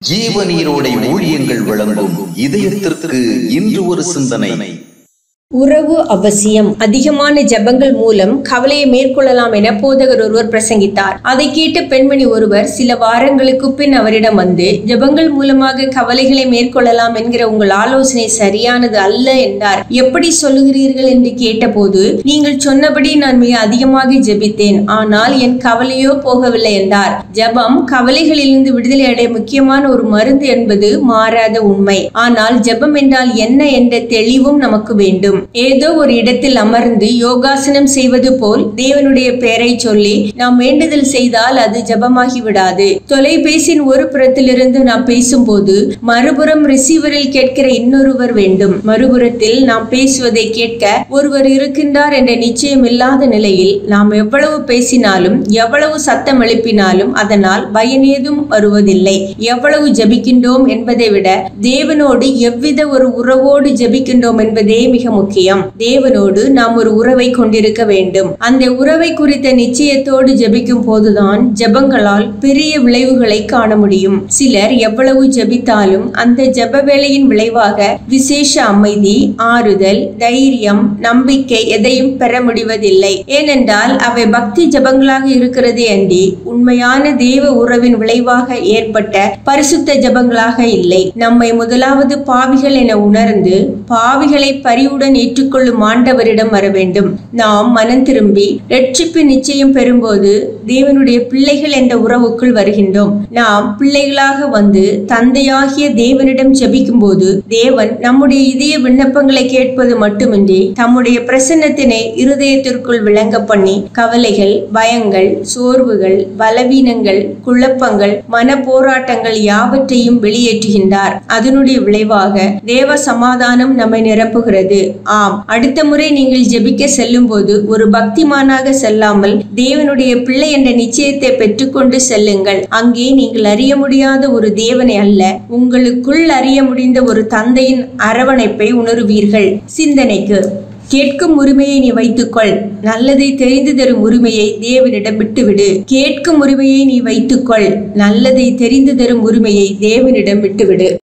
ஜீவநீரோடை ஊழியங்கள் வழங்கும் இதயத்திற்கு இன்று ஒரு சிந்தனை உறவு அவசியம் அதிகமான ஜெபங்கள் மூலம் கவலையை மேற்கொள்ளலாம் என போதகர் ஒருவர் பிரசங்கித்தார் அதை கேட்ட பெண்மணி ஒருவர் சில வாரங்களுக்கு பின் அவரிடம் வந்து ஜெபங்கள் மூலமாக கவலைகளை மேற்கொள்ளலாம் என்கிற உங்கள் ஆலோசனை சரியானது அல்ல என்றார் எப்படி சொல்லுகிறீர்கள் என்று கேட்டபோது நீங்கள் சொன்னபடி நான் மிக அதிகமாக ஜெபித்தேன் ஆனால் என் கவலையோ போகவில்லை என்றார் ஜெபம் கவலைகளிலிருந்து விடுதலை அடைய முக்கியமான ஒரு மருந்து என்பது மாறாத உண்மை ஆனால் ஜெபம் என்றால் என்ன என்ற தெளிவும் நமக்கு வேண்டும் ஏதோ ஒரு இடத்தில் அமர்ந்து யோகாசனம் செய்வது போல் தேவனுடைய பெயரை சொல்லி நாம் வேண்டுதல் செய்தால் அது ஜெபமாகி விடாது தொலைபேசியின் ஒரு புறத்திலிருந்து நாம் பேசும்போது மறுபுறம் ரிசீவரில் கேட்கிற இன்னொருவர் வேண்டும் மறுபுறத்தில் நாம் பேசுவதை கேட்க ஒருவர் இருக்கின்றார் என்ற நிச்சயம் இல்லாத நிலையில் நாம் எவ்வளவு பேசினாலும் எவ்வளவு சத்தம் எழுப்பினாலும் அதனால் பயனேதும் வருவதில்லை எவ்வளவு ஜெபிக்கின்றோம் என்பதை விட தேவனோடு எவ்வித ஒரு உறவோடு ஜெபிக்கின்றோம் என்பதே மிக முக்கியம் தேவனோடு நாம் ஒரு உறவை கொண்டிருக்க வேண்டும் அந்த உறவை குறித்த நிச்சயத்தோடு ஜெபிக்கும் போதுதான் ஜெபங்களால் பெரிய விளைவுகளை காண முடியும் சிலர் எவ்வளவு ஜெபித்தாலும் அந்த ஜெப வேளையின் விளைவாக விசேஷ அமைதி ஆறுதல் தைரியம் நம்பிக்கை எதையும் பெற முடிவதில்லை ஏனென்றால் அவை பக்தி ஜெபங்களாக இருக்கிறதே அன்றி உண்மையான தேவ உறவின் விளைவாக ஏற்பட்ட பரிசுத்த ஜெபங்களாக இல்லை நம்மை முதலாவது பாவிகள் என உணர்ந்து பாவிகளை பரிவுடன் ஏற்றுக்கொள்ளும் ஆண்டவரிடம் வர வேண்டும் நாம் மனம் திரும்பி ரட்சிப்பு நிச்சயம் பெறும்போது தேவனுடைய பிள்ளைகள் என்ற உறவுக்குள் வருகின்றோம் நாம் பிள்ளைகளாக வந்து தந்தையாகிய தேவனிடம் ஜெபிக்கும் போது தேவன் நம்முடைய இதய விண்ணப்பங்களை கேட்பது மட்டுமின்றி தம்முடைய பிரசன்னத்தினை இருதயத்திற்குள் விளங்க பண்ணி கவலைகள் பயங்கள் சோர்வுகள் பலவீனங்கள் குழப்பங்கள் மன போராட்டங்கள் யாவற்றையும் வெளியேற்றுகின்றார் அதனுடைய விளைவாக தேவ சமாதானம் நம்மை நிரப்புகிறது ஆம் அடுத்த முறை நீங்கள் ஜெபிக்க செல்லும் போது ஒரு பக்திமானாக செல்லாமல் தேவனுடைய பிள்ளை என்ற நிச்சயத்தை பெற்றுக்கொண்டு செல்லுங்கள் அங்கே நீங்கள் அறிய முடியாத ஒரு தேவனை அல்ல உங்களுக்குள் அறிய முடிந்த ஒரு தந்தையின் அரவணைப்பை உணருவீர்கள் சிந்தனைக்கு கேட்கும் உரிமையை நீ வைத்துக்கொள் நல்லதை தெரிந்து தரும் உரிமையை தேவனிடம் விட்டுவிடு கேட்கும் உரிமையை நீ வைத்துக்கொள் நல்லதை தெரிந்து தரும் உரிமையை தேவனிடம் விட்டுவிடு